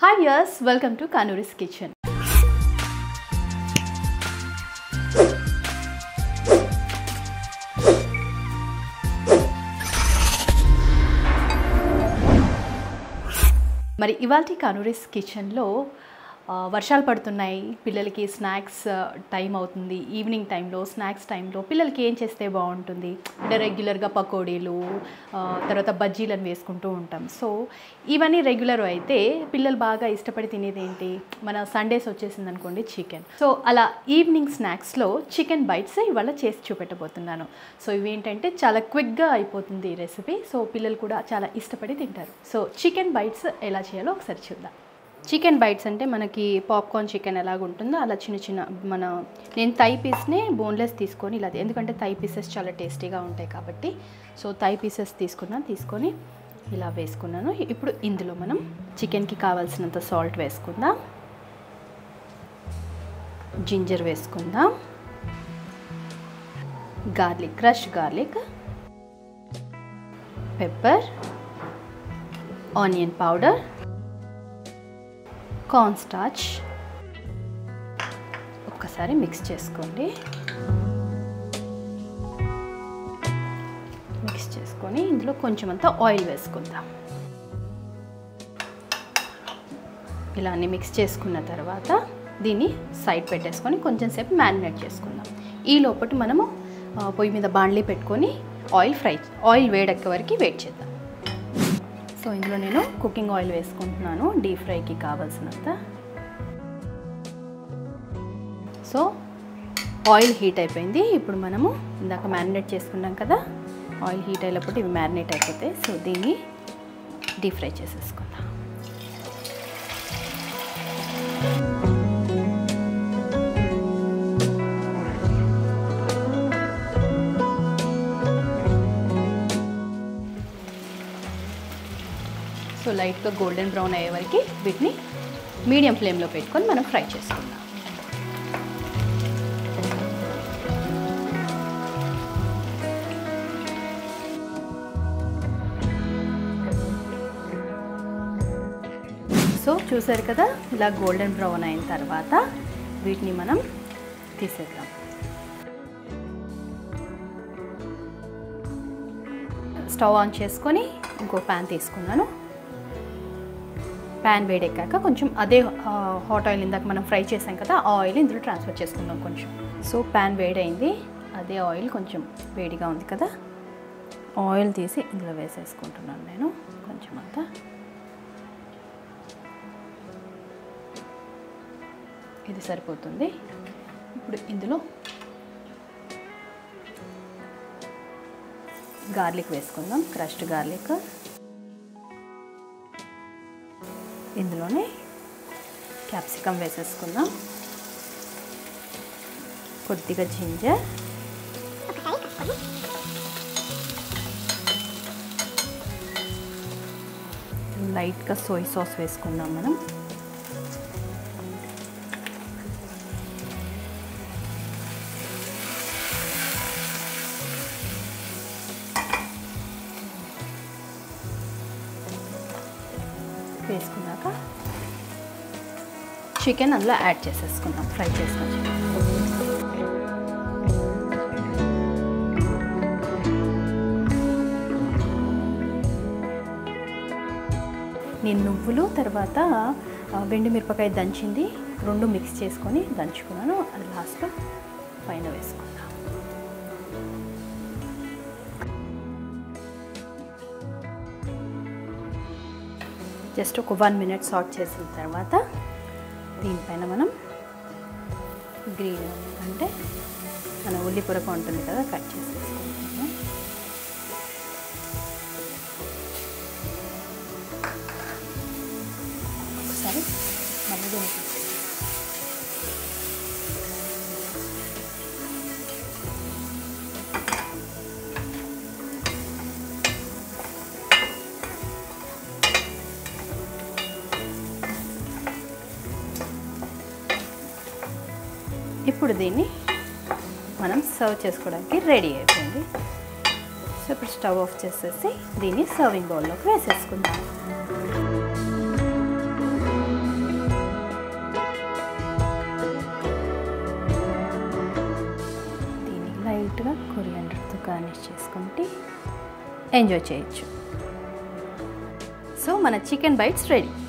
hi యర్స్ welcome to Kanuri's Kitchen మరి ఇవాళ కానూరిస్ కిచెన్లో ఆ, వర్షాలు పడుతున్నాయి పిల్లలకి స్నాక్స్ టైం అవుతుంది ఈవినింగ్ టైంలో స్నాక్స్ టైంలో పిల్లలకి ఏం చేస్తే బాగుంటుంది అంటే రెగ్యులర్గా పకోడీలు ఆ, తర్వాత బజ్జీలను వేసుకుంటూ ఉంటాం సో ఇవన్నీ రెగ్యులర్ అయితే పిల్లలు బాగా ఇష్టపడి తినేది ఏంటి మన సండేస్ వచ్చేసింది అనుకోండి చికెన్ సో అలా ఈవినింగ్ స్నాక్స్లో చికెన్ బైట్స్ ఇవాళ చేసి చూపెట్టబోతున్నాను సో ఇవేంటంటే చాలా క్విక్గా అయిపోతుంది ఈ రెసిపీ సో పిల్లలు కూడా చాలా ఇష్టపడి తింటారు సో చికెన్ బైట్స్ ఎలా చేయాలో ఒకసారి చూద్దాం చికెన్ బైట్స్ అంటే మనకి పాప్కార్న్ చికెన్ ఎలాగ ఉంటుందో అలా చిన్న చిన్న మన నేను థై పీస్నే బోన్లెస్ తీసుకొని ఇలా ఎందుకంటే థై పీసెస్ చాలా టేస్టీగా ఉంటాయి కాబట్టి సో థై పీసెస్ తీసుకున్నాను తీసుకొని ఇలా వేసుకున్నాను ఇప్పుడు ఇందులో మనం చికెన్కి కావాల్సినంత సాల్ట్ వేసుకుందాం జింజర్ వేసుకుందాం garlic crush garlic pepper onion powder corn starch ఒక్కసారి మిక్స్ చేసుకోండి మిక్స్ చేసుకొని ఇందులో కొంచెం అంతా ఆయిల్ వేసుకుందాం ఇలా అన్ని మిక్స్ చేసుకున్న తర్వాత దీన్ని సైడ్ పెట్టేసుకొని కొంచెం సేపు మ్యారినేట్ చేసుకుందాం ఈ లోపల మనము ఆ, పొయ్యి మీద బాండ్లీ పెట్టుకొని ఆయిల్ ఫ్రై ఆయిల్ వేడెక్కే వరకు వెయిట్ చేద్దాం సో ఇందులో నేను కుకింగ్ ఆయిల్ వేసుకుంటున్నాను డీప్ ఫ్రైకి కావాల్సినంత సో ఆయిల్ హీట్ అయిపోయింది ఇప్పుడు మనము ఇందాక మ్యారినేట్ చేసుకున్నాం కదా ఆయిల్ హీట్ అయినప్పుడు ఇవి మ్యారినేట్ అయిపోతాయి సో దీన్ని డీప్ ఫ్రై చేసేసుకుందాం సో లైట్గా గోల్డెన్ బ్రౌన్ అయ్యే వరకు వీటిని మీడియం ఫ్లేమ్లో పెట్టుకొని మనం ఫ్రై చేసుకుందాం సో చూసారు కదా ఇలా గోల్డెన్ బ్రౌన్ అయిన తర్వాత వీటిని మనం తీసేద్దాం స్టవ్ ఆన్ చేసుకొని ఇంకో ప్యాన్ తీసుకున్నాను ప్యాన్ వేడెక్కాక కొంచెం అదే హాట్ ఆయిల్ ఇందాక మనం ఫ్రై చేసాం కదా ఆ ఆయిల్ ఇందులో ట్రాన్స్ఫర్ చేసుకుందాం కొంచెం సో ప్యాన్ వేడైంది అదే ఆయిల్ కొంచెం వేడిగా ఉంది కదా ఆయిల్ తీసి ఇందులో వేసేసుకుంటున్నాను నేను కొంచెం అంతా ఇది సరిపోతుంది ఇప్పుడు ఇందులో గార్లిక్ వేసుకుందాం క్రష్డ్ గార్లిక్ ఇందులోనే క్యాప్సికమ్ వేసేసుకుందాం కొద్దిగా జింజర్ లైట్గా సోయ్ సాస్ వేసుకుందాం మనం వేసుకున్నాక చికెన్ అందులో యాడ్ చేసేసుకుందాం ఫ్రై చేసుకొని నేను నువ్వులు తర్వాత ఆ, వెండి మిరపకాయ దంచింది రెండు మిక్స్ చేసుకొని దంచుకున్నాను అది లాస్ట్లో పైన వేసుకుందాం జస్ట్ ఒక వన్ మినిట్ సాట్ చేసిన తర్వాత దీనిపైన మనం గ్రీన్ అంటే మన ఉల్లి పొరక ఉంటుంది కదా కట్ చేసేసుకుంటాము ఒకసారి మళ్ళీ దీనికి ఇప్పుడు దీన్ని మనం సర్వ్ చేసుకోవడానికి రెడీ అయిపోయింది సో ఇప్పుడు స్టవ్ ఆఫ్ చేసేసి దీన్ని సర్వింగ్ బౌల్లోకి వేసేసుకుందాం కొరియాండర్తో గార్నిష్ చేసుకుంటే ఎంజాయ్ చేయొచ్చు సో మన చికెన్ బైట్స్ రెడీ